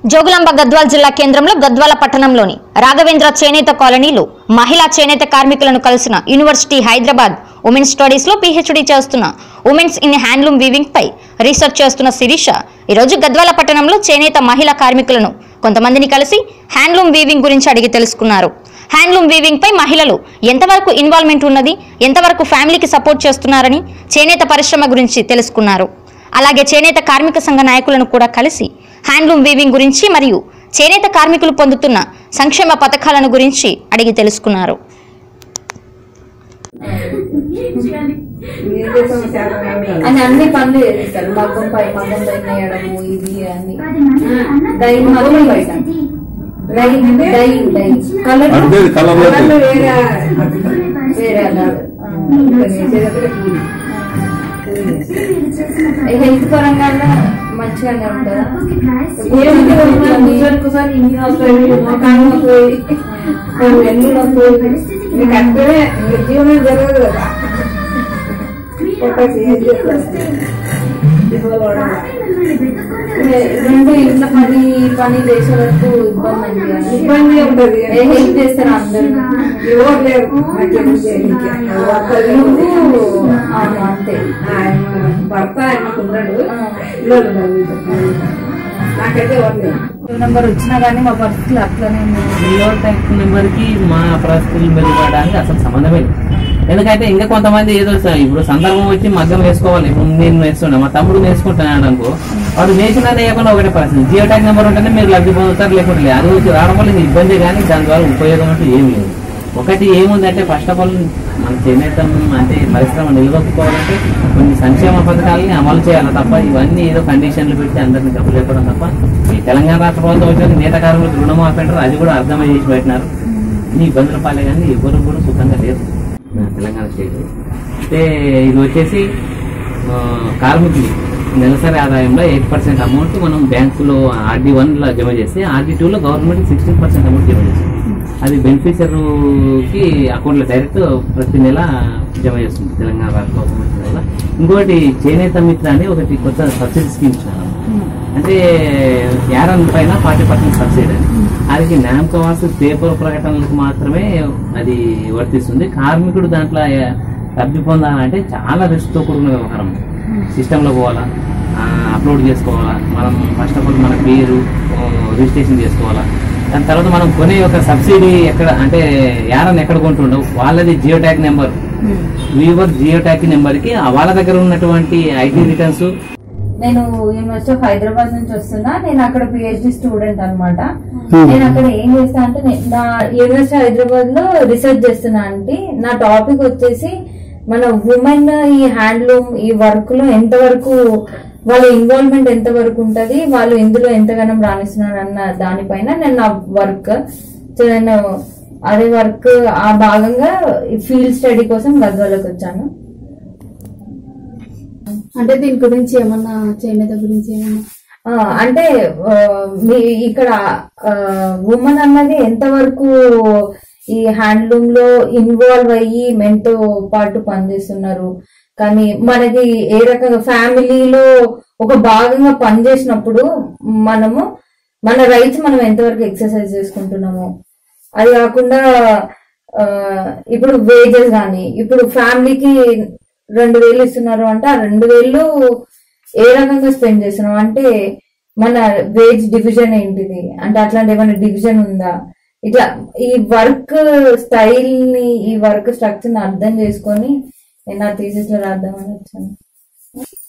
జోగులాంబ గద్వాల జిల్లా కేంద్రంలో గద్వాల పట్టణంలోని రాఘవేంద్ర చేనేత కాలనీలో మహిళా చేనేత కార్మికులను కలిసిన యూనివర్సిటీ హైదరాబాద్ ఉమెన్స్ స్టడీస్ లో పిహెచ్డి చేస్తున్న ఉమెన్స్ ఇన్ హ్యాండ్లూమ్ వీవింగ్ పై రీసెర్చ్ చేస్తున్న శిరీష ఈరోజు గద్వాల పట్టణంలో చేనేత మహిళా కార్మికులను కొంతమందిని కలిసి హ్యాండ్లూమ్ వీవింగ్ గురించి అడిగి తెలుసుకున్నారు హ్యాండ్లూమ్ వీవింగ్ పై మహిళలు ఎంతవరకు ఇన్వాల్వ్మెంట్ ఉన్నది ఎంతవరకు ఫ్యామిలీకి సపోర్ట్ చేస్తున్నారని చేనేత పరిశ్రమ గురించి తెలుసుకున్నారు అలాగే చేనేత కార్మిక సంఘ నాయకులను కూడా కలిసి హ్యాండ్లూమ్ వీవింగ్ గురించి మరియు చేనేత కార్మికులు పొందుతున్న సంక్షేమ పథకాలను గురించి అడిగి తెలుసుకున్నారు అని అన్ని పనులు చేస్తారు మగ్గం పై మగ్గం పై నేయడము ఇది అని డై మగ్గం బయట డై డై డై కలర్ అంటే కలర్ వేరే వేరే అన్నారు హెల్త్ పరంగా మంచిగానే ఉంటుందా ఒకసారి ఇన్ని వస్తాయి కాళ్ళు వస్తాయి ఎన్ని వస్తాయి మీకు అక్కడే జీవనం జరగదు కదా రెండు ఇంట్లో పని పని చేసే వరకు ఇబ్బంది అండి ఇబ్బంది ఉంటుంది హెల్ప్ చేస్తారు అందరు ఎవరు లేరు నువ్వు అవును, అంతే భర్త ఆయనకున్నాడు నాకైతే ఎవరు లేరు నెంబర్ వచ్చినా కానీ మా పరిస్థితులు అట్లనే ఉన్నాయి జియో ట్యాక్ నెంబర్ కి మా పరిస్థితులు మెరుగుపడడానికి అసలు సంబంధమే లేదు ఎందుకంటే ఇంకా కొంతమంది ఏదో స- ఇప్పుడు సందర్భం వచ్చి మగ్గం వేసుకోవాలి ఇప్పుడు నేను నేర్చుకున్నా మా తమ్ముడు నేర్చుకుంటున్నాడు అనుకో వాడు నేర్చుకున్నా లేకుండా ఒకటే పరిస్థితి జియో ట్యాక్ నెంబర్ ఉంటేనే మీరు లబ్ధి పొందుతారు లేకుంటే లేదు అది వచ్చి రావడం వల్ల ఇది ఇబ్బంది కానీ దాని ద్వారా ఉపయోగం అంటూ ఏం లేదు ఒకటి ఏముందంటే ఫస్ట్ ఆఫ్ ఆల్ మన చేనేత అంటే పరిశ్రమ నిలదొక్కుకోవాలంటే కొన్ని సంక్షేమ పథకాలని అమలు చేయాలి తప్ప ఇవన్నీ ఏదో కండిషన్లు పెట్టి అందరినీ డబ్బు లేపడం తప్ప ఈ తెలంగాణ రాష్ట్ర ప్రభుత్వం వచ్చిన నేత కార్మికులకు రుణమాఫీ అంటారు అది కూడా అర్థమై చేసి పెట్టినారు ఇన్ని ఇబ్బందుల పాలే కానీ ఎవరు కూడా సుఖంగా లేరు మన తెలంగాణ స్టేట్ అయితే ఇది వచ్చేసి ఆ, కార్మికులు నెలసరి ఆదాయంలో ఎయిట్ పర్సెంట్ అమౌంట్ మనం బ్యాంకులో ఆర్డీ వన్లో జమ చేస్తే ఆర్డీ టూలో గవర్నమెంట్ సిక్స్టీన్ పర్సెంట్ అమౌంట్ జమ చేస్తుంది అది బెనిఫిషియర్కి అకౌంట్లో డైరెక్ట్ ప్రతి నెల జమ చేస్తుంది తెలంగాణ రాష్ట్ర గవర్నమెంట్ వల్ల ఇంకోటి చేనేత మిత్ర అని ఒకటి కొత్త సబ్సిడీ స్కీమ్ ఇచ్చినారు అంటే యారన్ పైన ఫార్టీ పర్సెంట్ సబ్సిడీ అది న్యామ్ వాసు పేపర్ ప్రకటనలకు మాత్రమే అది వర్తిస్తుంది కార్మికుడు దాంట్లో లబ్ధి పొందాలంటే చాలా రిస్క్ తో కూడుకున్న వ్యవహారం సిస్టంలో పోవాలా అప్లోడ్ చేసుకోవాలా మనం ఫస్ట్ ఆఫ్ ఆల్ మన పేరు రిజిస్ట్రేషన్ చేసుకోవాలా దాని తర్వాత మనం కొనే ఒక సబ్సిడీ ఎక్కడ అంటే యారన్ ఎక్కడ కొంటుండవు వాళ్ళది geo tag number weaver geo tag number కి ఆ వాళ్ళ దగ్గర ఉన్నటువంటి ఐటీ రిటర్న్స్ నేను యూనివర్సిటీ ఆఫ్ హైదరాబాద్ నుంచి వస్తున్నా నేను అక్కడ పిహెచ్డి స్టూడెంట్ అన్నమాట నేను అక్కడ ఏం చేస్తా అంటే నే- నా యూనివర్సిటీ హైదరాబాద్ లో రీసెర్చ్ చేస్తున్నా అంటే నా టాపిక్ వచ్చేసి మన ఉమెన్ ఈ హ్యాండ్లూమ్ ఈ వర్క్ లో ఎంతవరకు వాళ్ళ ఇన్వాల్వ్మెంట్ ఎంత వరకు ఉంటది వాళ్ళు ఇందులో ఎంతగానో రాణిస్తున్నారు అన్న దానిపైన నేను నా వర్క్ సో నేను అదే వర్క్ ఆ భాగంగా ఫీల్డ్ స్టడీ కోసం గద్వాలకు వచ్చాను అంటే దీని గురించి ఏమన్నా చేనేత గురించి ఏమన్నా ఆ, అంటే ఆ, మీ ఇక్కడ ఉమెన్ అన్నది ఎంతవరకు ఈ హ్యాండ్లూమ్ లో ఇన్వాల్వ్ అయ్యి మెంతో పాటు పనిచేస్తున్నారు కానీ మనకి ఏ రకంగా ఫ్యామిలీలో ఒక భాగంగా పనిచేసినప్పుడు మనము మన రైట్స్ మనం ఎంతవరకు ఎక్సర్సైజ్ చేసుకుంటున్నాము అది కాకుండా ఆ, ఇప్పుడు వేజెస్ కానీ ఇప్పుడు ఫ్యామిలీకి రెండు వేలు ఇస్తున్నారు అంటే ఆ రెండు వేలు ఏ రకంగా స్పెండ్ చేస్తున్నాం అంటే మన వేజ్ డివిజన్ ఏంటిది అంటే అట్లాంటి ఏమైనా డివిజన్ ఉందా ఇట్లా ఈ వర్క్ స్టైల్ ని ఈ వర్క్ స్ట్రక్చర్ ని అర్థం చేసుకొని నేను నా థీసిస్ లో రాద్దామని వచ్చాను